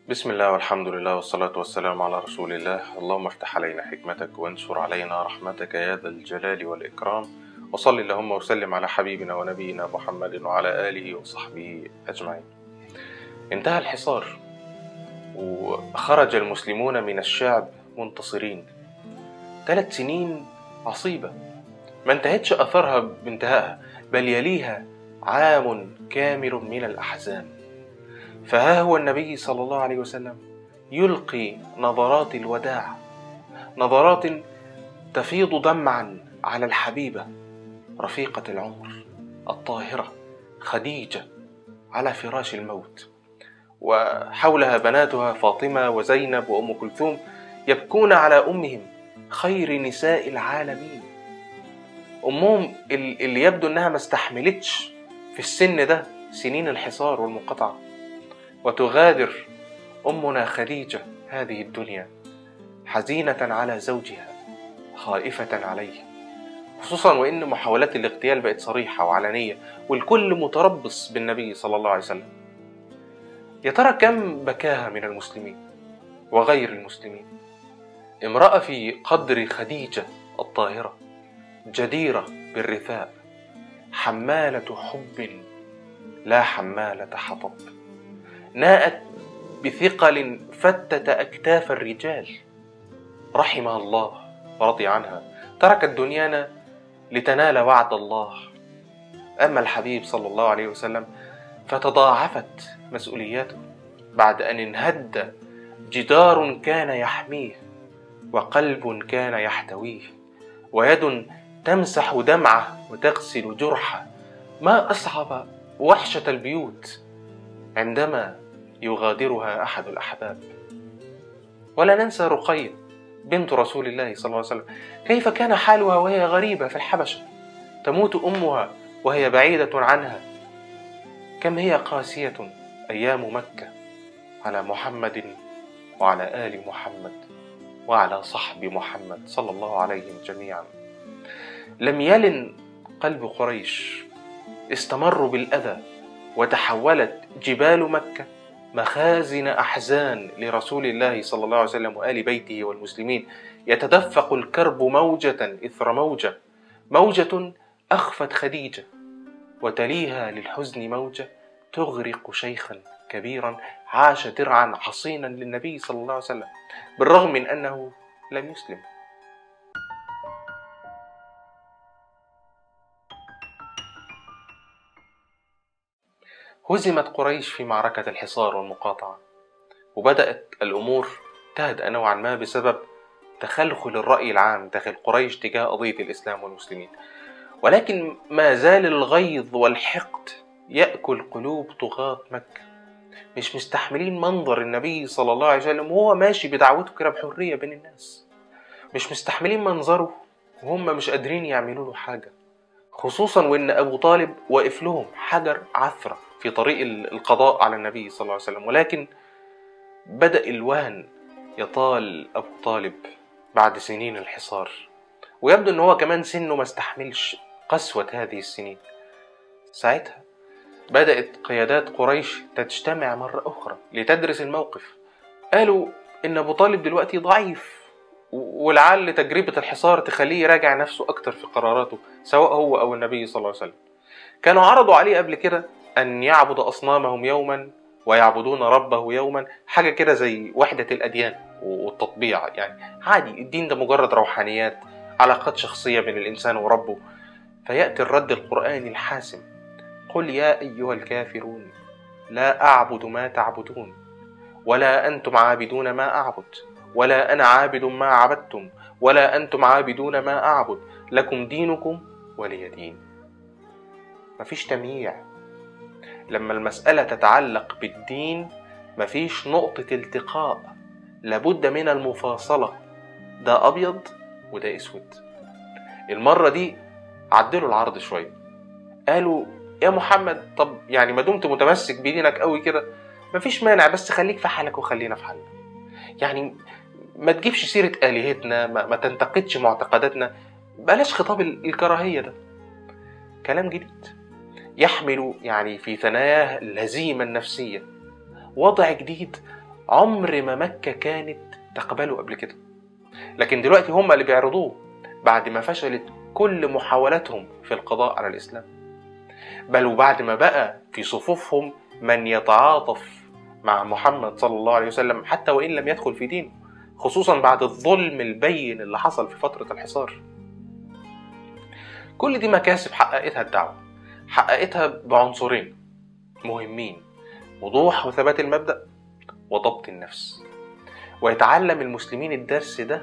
بسم الله والحمد لله والصلاة والسلام على رسول الله اللهم افتح علينا حكمتك وانشر علينا رحمتك يا ذا الجلال والإكرام وصل اللهم وسلم على حبيبنا ونبينا محمد وعلى آله وصحبه أجمعين انتهى الحصار وخرج المسلمون من الشعب منتصرين ثلاث سنين عصيبة ما انتهتش أثرها بانتهائها بل يليها عام كامل من الأحزان فها هو النبي صلى الله عليه وسلم يلقي نظرات الوداع نظرات تفيض دمعا على الحبيبة رفيقة العمر الطاهرة خديجة على فراش الموت وحولها بناتها فاطمة وزينب وأم كلثوم يبكون على أمهم خير نساء العالمين أمهم اللي يبدو أنها ما استحملتش في السن ده سنين الحصار والمقاطعة وتغادر أمنا خديجة هذه الدنيا حزينة على زوجها خائفة عليه خصوصا وإن محاولات الاغتيال بقت صريحة وعلنية والكل متربص بالنبي صلى الله عليه وسلم يا ترى كم بكاها من المسلمين وغير المسلمين امرأة في قدر خديجة الطاهرة جديرة بالرثاء حمالة حب لا حمالة حطب ناءت بثقل فتت أكتاف الرجال رحمها الله ورضي عنها تركت دنيانا لتنال وعد الله أما الحبيب صلى الله عليه وسلم فتضاعفت مسؤولياته بعد أن انهد جدار كان يحميه وقلب كان يحتويه ويد تمسح دمعه وتغسل جرحه ما أصعب وحشة البيوت عندما يغادرها أحد الأحباب ولا ننسى رقية بنت رسول الله صلى الله عليه وسلم كيف كان حالها وهي غريبة في الحبشة تموت أمها وهي بعيدة عنها كم هي قاسية أيام مكة على محمد وعلى آل محمد وعلى صحب محمد صلى الله عليهم جميعا لم يلن قلب قريش استمروا بالأذى وتحولت جبال مكة مخازن أحزان لرسول الله صلى الله عليه وسلم وآل بيته والمسلمين يتدفق الكرب موجة إثر موجة موجة أخفت خديجة وتليها للحزن موجة تغرق شيخا كبيرا عاش درعا حصينا للنبي صلى الله عليه وسلم بالرغم من أنه لم يسلم هزمت قريش في معركة الحصار والمقاطعة وبدأت الأمور تهدأ نوعا ما بسبب تخلخل الرأي العام داخل قريش تجاه قضية الإسلام والمسلمين ولكن ما زال الغيظ والحقد يأكل قلوب طغاة مكة مش مستحملين منظر النبي صلى الله عليه وسلم وهو ماشي بدعوته كده بحرية بين الناس مش مستحملين منظره وهم مش قادرين يعملوا له حاجة خصوصا وإن أبو طالب واقف لهم حجر عثرة في طريق القضاء على النبي صلى الله عليه وسلم ولكن بدأ الوهن يطال أبو طالب بعد سنين الحصار ويبدو أن هو كمان سنه ما استحملش قسوة هذه السنين ساعتها بدأت قيادات قريش تجتمع مرة أخرى لتدرس الموقف قالوا إن أبو طالب دلوقتي ضعيف ولعل تجربة الحصار تخليه يراجع نفسه أكتر في قراراته سواء هو أو النبي صلى الله عليه وسلم كانوا عرضوا عليه قبل كده أن يعبد أصنامهم يوما ويعبدون ربه يوما حاجة كده زي وحدة الأديان والتطبيع يعني عادي الدين ده مجرد روحانيات علاقات شخصية بين الإنسان وربه فيأتي الرد القرآني الحاسم قل يا أيها الكافرون لا أعبد ما تعبدون ولا أنتم عابدون ما أعبد ولا أنا عابد ما عبدتم ولا أنتم عابدون ما أعبد لكم دينكم ولي دين مفيش تمييع لما المسألة تتعلق بالدين مفيش نقطة التقاء لابد من المفاصلة ده أبيض وده أسود المرة دي عدلوا العرض شوية قالوا يا محمد طب يعني ما دمت متمسك بدينك قوي كده مفيش مانع بس خليك في حالك وخلينا في حالنا يعني ما تجيبش سيرة آلهتنا ما, ما تنتقدش معتقداتنا بلاش خطاب الكراهية ده كلام جديد يحمل يعني في ثناياه الهزيمة النفسية وضع جديد عمر ما مكة كانت تقبله قبل كده لكن دلوقتي هم اللي بيعرضوه بعد ما فشلت كل محاولاتهم في القضاء على الإسلام بل وبعد ما بقى في صفوفهم من يتعاطف مع محمد صلى الله عليه وسلم حتى وإن لم يدخل في دينه خصوصا بعد الظلم البين اللي حصل في فترة الحصار كل دي مكاسب حققتها الدعوة حققتها بعنصرين مهمين وضوح وثبات المبدأ وضبط النفس ويتعلم المسلمين الدرس ده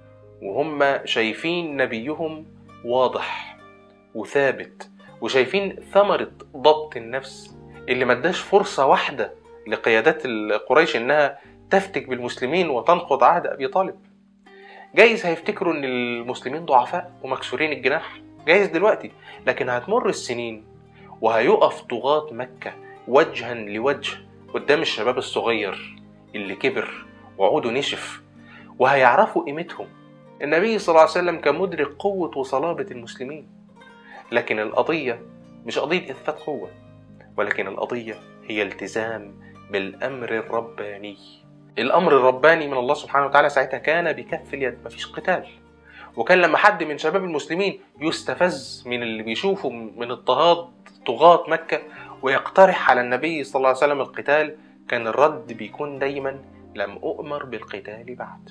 وهم شايفين نبيهم واضح وثابت وشايفين ثمرة ضبط النفس اللي ما اداش فرصة واحدة لقيادات قريش انها تفتك بالمسلمين وتنقض عهد ابي طالب جايز هيفتكروا ان المسلمين ضعفاء ومكسورين الجناح جايز دلوقتي لكن هتمر السنين وهيقف طغاة مكة وجها لوجه قدام الشباب الصغير اللي كبر وعوده نشف وهيعرفوا قيمتهم النبي صلى الله عليه وسلم كان مدرك قوة وصلابة المسلمين لكن القضية مش قضية إثبات قوة ولكن القضية هي التزام بالأمر الرباني الأمر الرباني من الله سبحانه وتعالى ساعتها كان بكف اليد مفيش قتال وكان لما حد من شباب المسلمين يستفز من اللي بيشوفه من اضطهاد طغاة مكة ويقترح على النبي صلى الله عليه وسلم القتال كان الرد بيكون دايما لم أؤمر بالقتال بعد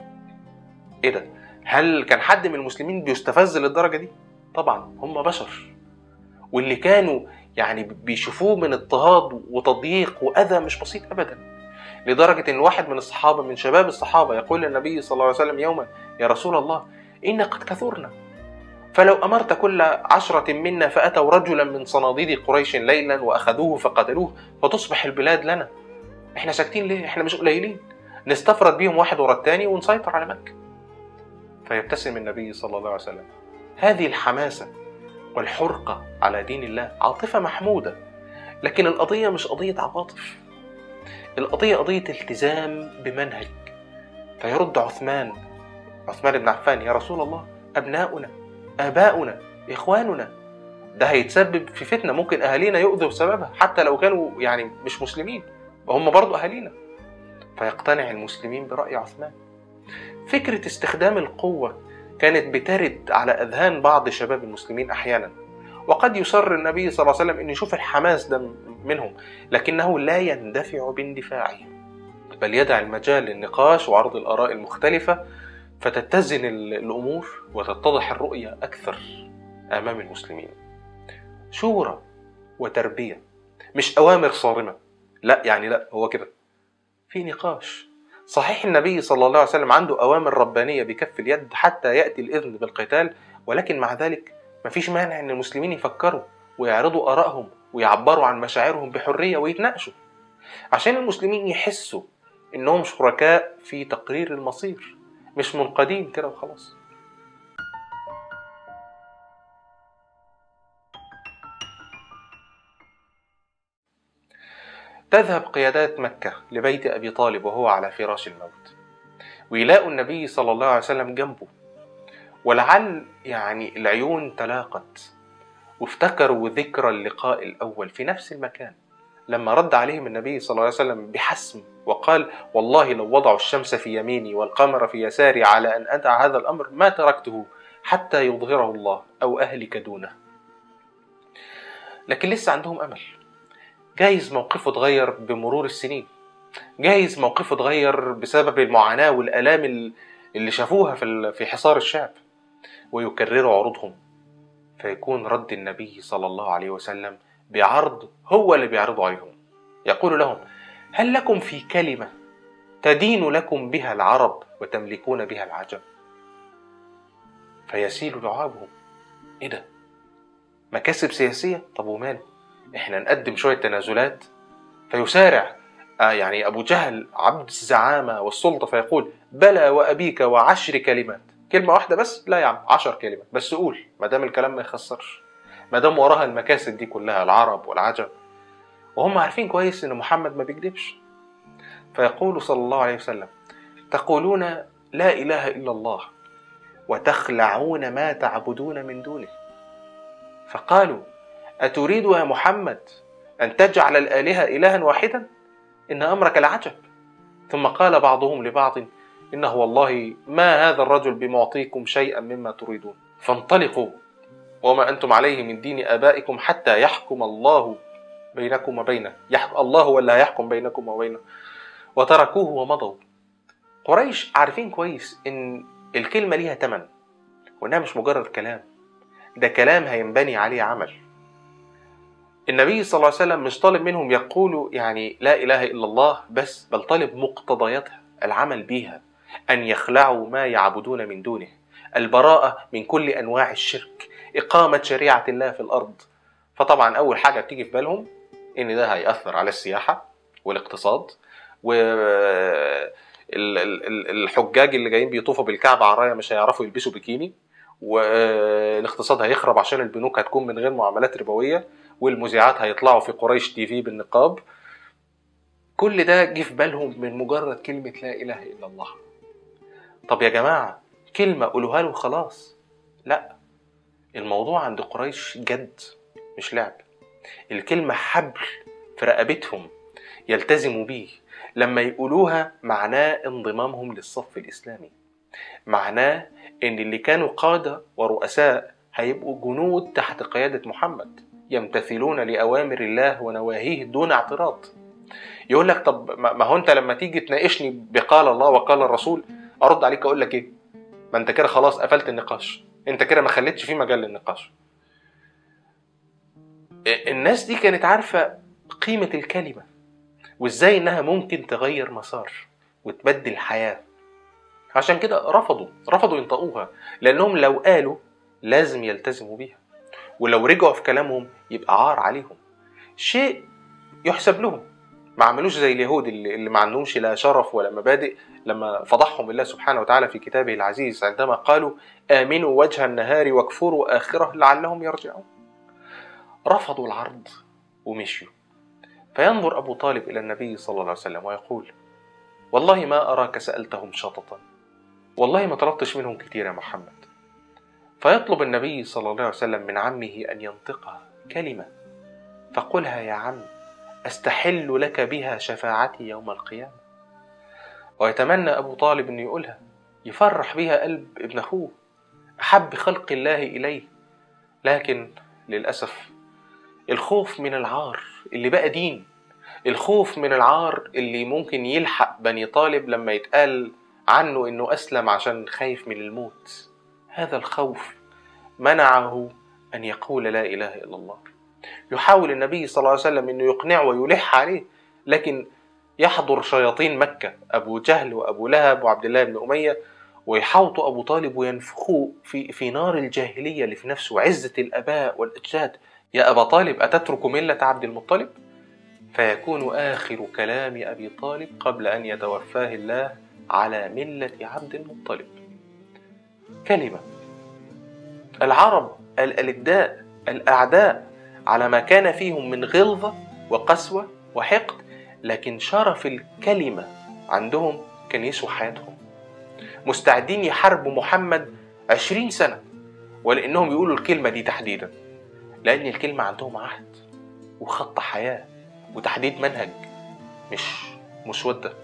ايه ده هل كان حد من المسلمين بيستفز للدرجة دي طبعا هم بشر واللي كانوا يعني بيشوفوه من اضطهاد وتضييق وأذى مش بسيط أبدا لدرجة إن واحد من الصحابة من شباب الصحابة يقول للنبي صلى الله عليه وسلم يوما يا رسول الله إن قد كثرنا فلو أمرت كل عشرة منا فأتوا رجلا من صناديد قريش ليلا وأخذوه فقتلوه فتصبح البلاد لنا إحنا ساكتين ليه؟ إحنا مش قليلين نستفرد بيهم واحد ورا التاني ونسيطر على مكة فيبتسم النبي صلى الله عليه وسلم هذه الحماسة والحرقة على دين الله عاطفة محمودة لكن القضية مش قضية عواطف القضية قضية التزام بمنهج فيرد عثمان عثمان بن عفان يا رسول الله أبناؤنا آباؤنا إخواننا ده هيتسبب في فتنة ممكن أهالينا يؤذوا بسببها حتى لو كانوا يعني مش مسلمين وهم برضو أهالينا فيقتنع المسلمين برأي عثمان فكرة استخدام القوة كانت بترد على أذهان بعض شباب المسلمين أحيانا وقد يصر النبي صلى الله عليه وسلم أن يشوف الحماس ده منهم لكنه لا يندفع باندفاعه بل يدع المجال للنقاش وعرض الآراء المختلفة فتتزن الأمور وتتضح الرؤية أكثر أمام المسلمين شورى وتربية مش أوامر صارمة لا يعني لا هو كده في نقاش صحيح النبي صلى الله عليه وسلم عنده أوامر ربانية بكف اليد حتى يأتي الإذن بالقتال ولكن مع ذلك مفيش مانع إن المسلمين يفكروا ويعرضوا آرائهم ويعبروا عن مشاعرهم بحرية ويتناقشوا عشان المسلمين يحسوا إنهم شركاء في تقرير المصير مش منقادين كده وخلاص تذهب قيادات مكة لبيت أبي طالب وهو على فراش الموت ويلاقوا النبي صلى الله عليه وسلم جنبه ولعل يعني العيون تلاقت وافتكروا ذكرى اللقاء الأول في نفس المكان لما رد عليهم النبي صلى الله عليه وسلم بحسم وقال والله لو وضعوا الشمس في يميني والقمر في يساري على أن أدع هذا الأمر ما تركته حتى يظهره الله أو أهلك دونه لكن لسه عندهم أمل جايز موقفه اتغير بمرور السنين جايز موقفه اتغير بسبب المعاناة والآلام اللي شافوها في في حصار الشعب ويكرروا عروضهم فيكون رد النبي صلى الله عليه وسلم بعرض هو اللي بيعرضه عليهم يقول لهم هل لكم في كلمة تدين لكم بها العرب وتملكون بها العجم فيسيل لعابهم ايه ده مكاسب سياسية طب وماله احنا نقدم شوية تنازلات فيسارع آه يعني أبو جهل عبد الزعامة والسلطة فيقول بلى وأبيك وعشر كلمات كلمة واحدة بس لا يا عم عشر كلمات بس قول ما دام الكلام ما يخسرش ما دام وراها المكاسب دي كلها العرب والعجم وهم عارفين كويس ان محمد ما بيكذبش فيقول صلى الله عليه وسلم تقولون لا اله الا الله وتخلعون ما تعبدون من دونه فقالوا اتريد يا محمد ان تجعل الالهه الها واحدا ان امرك العجب ثم قال بعضهم لبعض إنه والله ما هذا الرجل بمعطيكم شيئا مما تريدون فانطلقوا وما أنتم عليه من دين آبائكم حتى يحكم الله بينكم وبينه يحكم الله ولا يحكم بينكم وبينه وتركوه ومضوا قريش عارفين كويس إن الكلمة ليها تمن وإنها مش مجرد كلام ده كلام هينبني عليه عمل النبي صلى الله عليه وسلم مش طالب منهم يقولوا يعني لا إله إلا الله بس بل طالب مقتضياتها العمل بيها أن يخلعوا ما يعبدون من دونه البراءة من كل أنواع الشرك إقامة شريعة الله في الأرض فطبعا أول حاجة بتيجي في بالهم إن ده هيأثر على السياحة والاقتصاد و الحجاج اللي جايين بيطوفوا بالكعبة عرايا مش هيعرفوا يلبسوا بيكيني والاقتصاد هيخرب عشان البنوك هتكون من غير معاملات ربوية والمذيعات هيطلعوا في قريش تي في بالنقاب كل ده جه في بالهم من مجرد كلمة لا إله إلا الله طب يا جماعة كلمة قولوها له خلاص لا الموضوع عند قريش جد مش لعب الكلمة حبل في رقبتهم يلتزموا بيه لما يقولوها معناه انضمامهم للصف الإسلامي معناه إن اللي كانوا قادة ورؤساء هيبقوا جنود تحت قيادة محمد يمتثلون لأوامر الله ونواهيه دون اعتراض يقول لك طب ما هو انت لما تيجي تناقشني بقال الله وقال الرسول ارد عليك اقول لك ايه ما انت كده خلاص قفلت النقاش انت كده ما خليتش فيه مجال للنقاش الناس دي كانت عارفه قيمه الكلمه وازاي انها ممكن تغير مسار وتبدل حياه عشان كده رفضوا رفضوا ينطقوها لانهم لو قالوا لازم يلتزموا بيها ولو رجعوا في كلامهم يبقى عار عليهم شيء يحسب لهم ما عملوش زي اليهود اللي, اللي ما عندهمش لا شرف ولا مبادئ لما فضحهم الله سبحانه وتعالى في كتابه العزيز عندما قالوا آمنوا وجه النهار واكفروا آخره لعلهم يرجعون رفضوا العرض ومشيوا فينظر أبو طالب إلى النبي صلى الله عليه وسلم ويقول والله ما أراك سألتهم شططا والله ما طلبتش منهم كتير يا محمد فيطلب النبي صلى الله عليه وسلم من عمه أن ينطقها كلمة فقلها يا عم أستحل لك بها شفاعتي يوم القيامة ويتمنى أبو طالب أن يقولها يفرح بها قلب ابن أخوه أحب خلق الله إليه لكن للأسف الخوف من العار اللي بقى دين الخوف من العار اللي ممكن يلحق بني طالب لما يتقال عنه انه اسلم عشان خايف من الموت هذا الخوف منعه ان يقول لا اله الا الله يحاول النبي صلى الله عليه وسلم انه يقنعه ويلح عليه لكن يحضر شياطين مكة أبو جهل وأبو لهب وعبد الله بن أمية ويحاوطوا أبو طالب وينفخوه في, في نار الجاهلية اللي في نفسه عزة الآباء والأجداد يا أبا طالب أتترك ملة عبد المطلب فيكون آخر كلام أبي طالب قبل أن يتوفاه الله على ملة عبد المطلب كلمة العرب الألداء الأعداء على ما كان فيهم من غلظة وقسوة وحقد لكن شرف الكلمة عندهم كان يسوى حياتهم مستعدين يحاربوا محمد عشرين سنة ولأنهم يقولوا الكلمة دي تحديدا لأن الكلمة عندهم عهد وخط حياة وتحديد منهج مش مسودة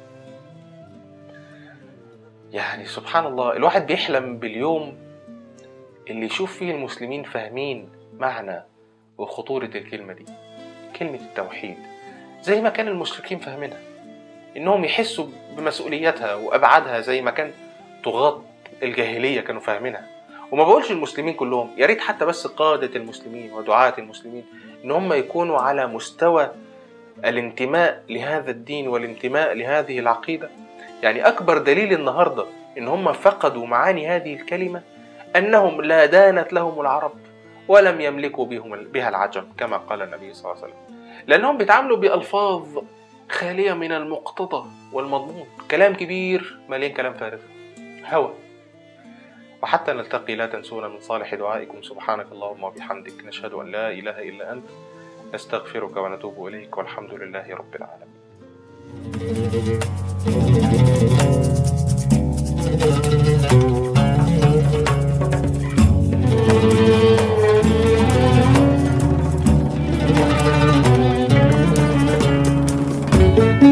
يعني سبحان الله الواحد بيحلم باليوم اللي يشوف فيه المسلمين فاهمين معنى وخطورة الكلمة دي كلمة التوحيد زي ما كان المشركين فاهمينها انهم يحسوا بمسؤوليتها وابعادها زي ما كان طغاة الجاهلية كانوا فاهمينها وما بقولش المسلمين كلهم يا ريت حتى بس قادة المسلمين ودعاة المسلمين ان هم يكونوا على مستوى الانتماء لهذا الدين والانتماء لهذه العقيدة يعني أكبر دليل النهاردة إن هم فقدوا معاني هذه الكلمة أنهم لا دانت لهم العرب ولم يملكوا بهم بها العجم كما قال النبي صلى الله عليه وسلم لأنهم بيتعاملوا بألفاظ خالية من المقتضى والمضمون كلام كبير مليان كلام فارغ هوى وحتى نلتقي لا تنسونا من صالح دعائكم سبحانك اللهم وبحمدك نشهد أن لا إله إلا أنت نستغفرك ونتوب إليك والحمد لله رب العالمين thank you